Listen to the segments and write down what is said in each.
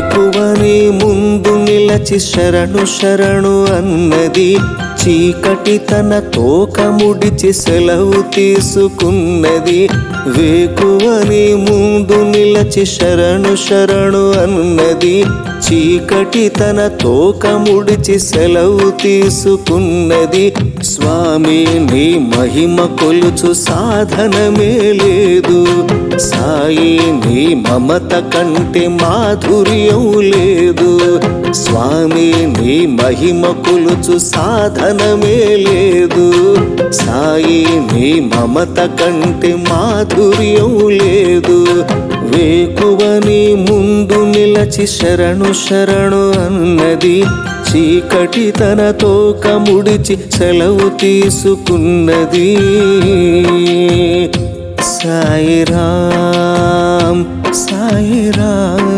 వేకువని ముందు నిలచి శరణు శరణు అన్నది చీకటి తన తోక ముడిచి సెలవు తీసుకున్నది వేకువని ముందు నిలచి శరణు శరణు అన్నది చీకటి తన తోక ముడిచి సెలవు తీసుకున్నది స్వామి నీ మహిమ కొలుచు సాధనమే లేదు సాయి నీ మమత కంటే మాధుర్యం లేదు స్వామి నీ మహిమ కొలుచు సాధనమే లేదు సాయి నీ మమత కంటే మాధుర్యం లేదు వేకువని ముందు నిలచి శరణు శరణు అన్నది చీకటి తన తోక ముడిచి సెలవు తీసుకున్నది సాయిరామ్ సాయిరామ్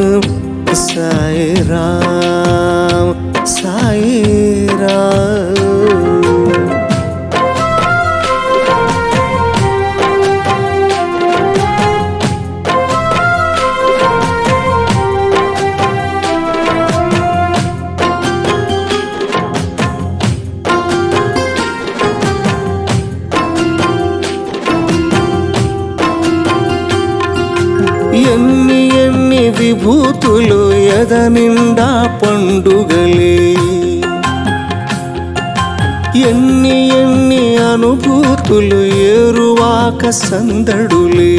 సాయిరామ్ సాయిరామ్ ఎన్ని ఎన్ని విభూతులు ఎద నిండా పండుగలే ఎన్ని ఎన్ని అనుభూతులు ఏరువాక సందడులే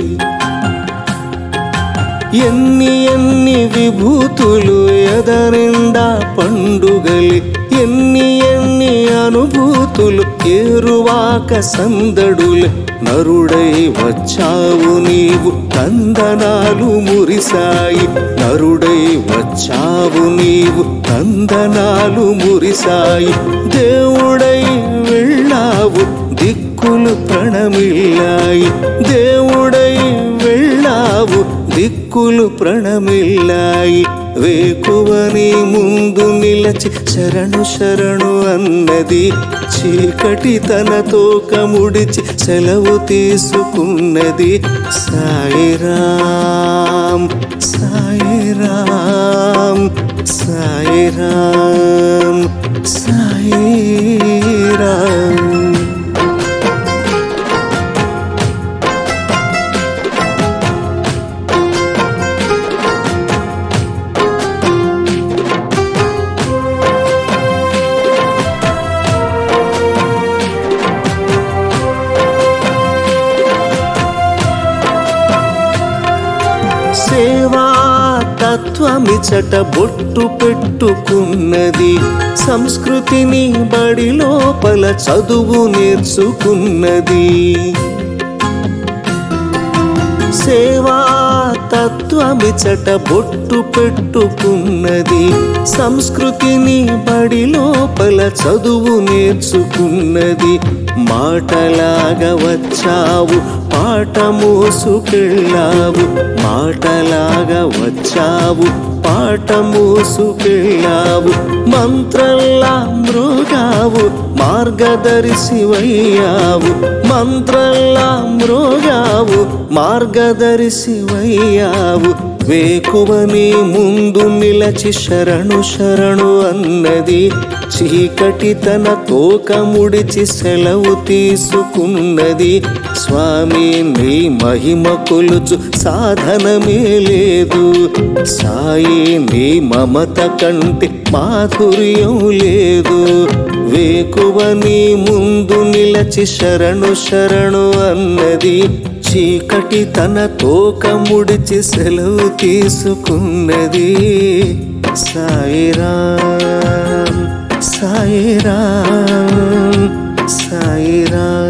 ఎన్ని ఎన్ని విభూతులు ఎద నిండా పండుగలి ఎన్ని ఎన్ని అనుభూతులు ఏరువాక సందడులు నరుడై వచ్చావు నీవు కందనాలు మురిసాయి నరుడై వచ్చావు నీవు కందనాలు మురిసాయి దేవుడై వెళ్ళావు దిక్కులు ప్రణమిల్లాయి దేవుడై వెళ్ళావు దిక్కులు ప్రణమిల్లాయి వేకువని ముందు నిలచి శరణు శరణు అన్నది చీకటి తన తోక ముడిచి సెలవు తీసుకున్నది సాయిరామ్ సాయిరామ్ సాయిరామ్ సాయిరామ్ సేవా తత్వమిచట బొట్టు పెట్టుకున్నది సంస్కృతిని బడి లోపల చదువు నేర్చుకున్నది సేవా తత్వమిచట బొట్టు పెట్టుకున్నది సంస్కృతిని బడి లోపల చదువు నేర్చుకున్నది మాటలాగా వచ్చావు పాట మోసుకెళ్ళావు మాటలాగా వచ్చావు పాట మోసుకెళ్ళావు మంత్రల్లా మృగావు మార్గదర్శివయ్యావు మంత్రల్లా మృగావు మార్గదర్శివయ్యావు వేకువని ముందు నిలచి శరణు శరణు అన్నది చీకటి తన తోక ముడిచి సెలవు తీసుకున్నది స్వామి నీ మహిమ కొలుచు సాధనమే లేదు సాయి నీ మమత కంటే మాధుర్యం లేదు వేకువని ముందు నిలచి శరణు శరణు అన్నది చీకటి తన తోక ముడిచి సెలవు తీసుకున్నది సాయిరామ్ సాయిరామ్ సాయిరామ్